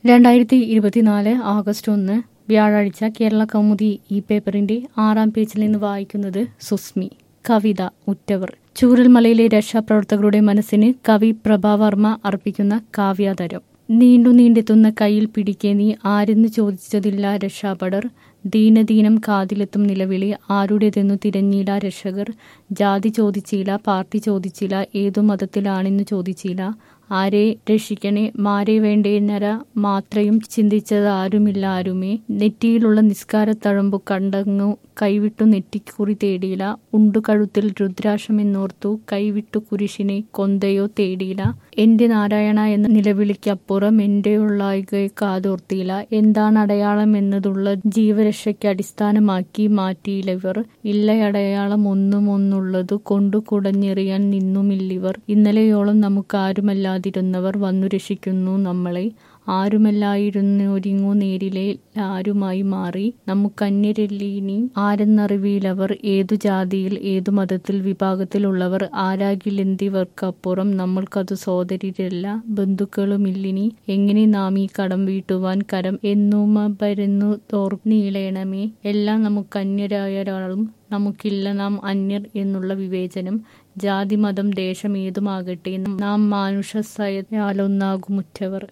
രണ്ടായിരത്തി ഇരുപത്തിനാല് ആഗസ്റ്റ് ഒന്ന് വ്യാഴാഴ്ച കേരള കൗമുദി ഈ പേപ്പറിന്റെ ആറാം പേജിൽ നിന്ന് വായിക്കുന്നത് സുസ്മി കവിത ഉറ്റവർ ചൂരൽമലയിലെ രക്ഷാപ്രവർത്തകരുടെ മനസ്സിന് കവി പ്രഭാവർമ്മ അർപ്പിക്കുന്ന കാവ്യാതരം നീണ്ടു നീണ്ടെത്തുന്ന കയ്യിൽ പിടിക്കെ നീ ആരെന്ന് ചോദിച്ചതില്ല രക്ഷാപടർ ദീനദീനം കാതിലെത്തും നിലവിളി ആരുടേതെന്നു തിരഞ്ഞില്ല രക്ഷകർ ജാതി ചോദിച്ചില്ല പാർട്ടി ചോദിച്ചില്ല ഏതു മതത്തിലാണെന്നു ചോദിച്ചില്ല ആരെ രക്ഷിക്കണേ മാരെ വേണ്ടേ നര മാത്രയും ചിന്തിച്ചത് ആരുമില്ല ആരുമേ നെറ്റിയിലുള്ള നിസ്കാരത്തഴമ്പു കണ്ടങ്ങു കൈവിട്ടു നെറ്റിക്കുറി തേടിയില്ല ഉണ്ടു കഴുത്തിൽ രുദ്രാക്ഷമെന്നോർത്തു കൈവിട്ടു കുരിശിനെ കൊന്തയോ തേടിയില്ല എന്റെ നാരായണ എന്ന നിലവിളിക്കപ്പുറം എന്റെ ഉള്ളായികയെ കാതോർത്തിയില്ല എന്താണ് അടയാളം എന്നതുള്ള ജീവരക്ഷയ്ക്ക് അടിസ്ഥാനമാക്കി മാറ്റിയില്ലവർ ഇല്ല അടയാളം ഒന്നും ഒന്നുള്ളതു കൊണ്ടു കുടഞ്ഞെറിയാൻ നിന്നുമില്ലിവർ ഇന്നലെയോളം നമുക്കാരുമല്ലാതിരുന്നവർ വന്നു രക്ഷിക്കുന്നു നമ്മളെ ആരുമല്ലായിരുന്നൊരിങ്ങു നേരിലെ ആരുമായി മാറി നമുക്കന്യരല്ലീനി ആരെന്നറിവിലവർ ഏതു ജാതിയിൽ ഏതു മതത്തിൽ വിഭാഗത്തിലുള്ളവർ ആരാകിലെന്തിവർക്കപ്പുറം നമ്മൾക്കതു സോദരിരല്ല ബന്ധുക്കളുമില്ലിനി എങ്ങനെ നാം ഈ കടം വീട്ടുവാൻ കരം എന്നുമപരന്നു തോർന്നീളേണമേ എല്ലാം നമുക്കന്യരായൊരാളും നമുക്കില്ല നാം അന്യർ എന്നുള്ള വിവേചനം ജാതി മതം ദേശം ഏതുമാകട്ടെ നാം മാനുഷസയാലൊന്നാകുമുറ്റവർ